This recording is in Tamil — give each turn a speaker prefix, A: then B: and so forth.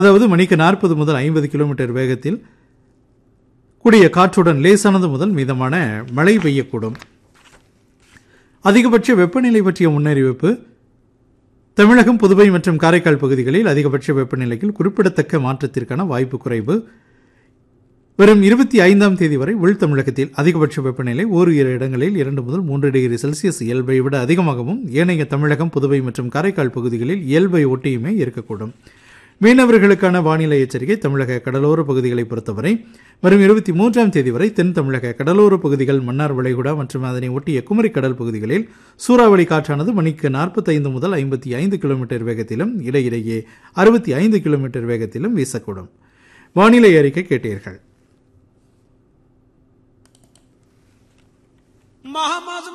A: அதாவது மணிக்கு நாற்பது முதல் ஐம்பது கிலோமீட்டர் வேகத்தில் கூடிய காற்றுடன் லேசானது முதல் மிதமான மழை பெய்யக்கூடும் அதிகபட்ச வெப்பநிலை பற்றிய முன்னறிவிப்பு தமிழகம் புதுவை மற்றும் காரைக்கால் பகுதிகளில் அதிகபட்ச வெப்பநிலையில் குறிப்பிடத்தக்க மாற்றத்திற்கான வாய்ப்பு குறைவு வரும் இருபத்தி ஐந்தாம் தேதி வரை உள் தமிழகத்தில் அதிகபட்ச வெப்பநிலை ஓரிரு இடங்களில் இரண்டு முதல் மூன்று டிகிரி செல்சியஸ் இயல்பை விட அதிகமாகவும் ஏனைய தமிழகம் புதுவை மற்றும் காரைக்கால் பகுதிகளில் இயல்பை ஒட்டியுமே இருக்கக்கூடும் மீனவர்களுக்கான வானிலை எச்சரிக்கை தமிழக கடலோர பகுதிகளை பொறுத்தவரை வரும் இருபத்தி மூன்றாம் தேதி வரை தென் தமிழக கடலோர பகுதிகள் மன்னார் வளைகுடா மற்றும் அதனை ஒட்டிய குமரி கடல் பகுதிகளில் சூறாவளி காற்றானது மணிக்கு நாற்பத்தைந்து முதல் ஐம்பத்தி ஐந்து கிலோமீட்டர் வேகத்திலும் இடையிடையே அறுபத்தி ஐந்து கிலோமீட்டர் வேகத்திலும் வீசக்கூடும் வானிலை அறிக்கை கேட்டீர்கள்
B: महामास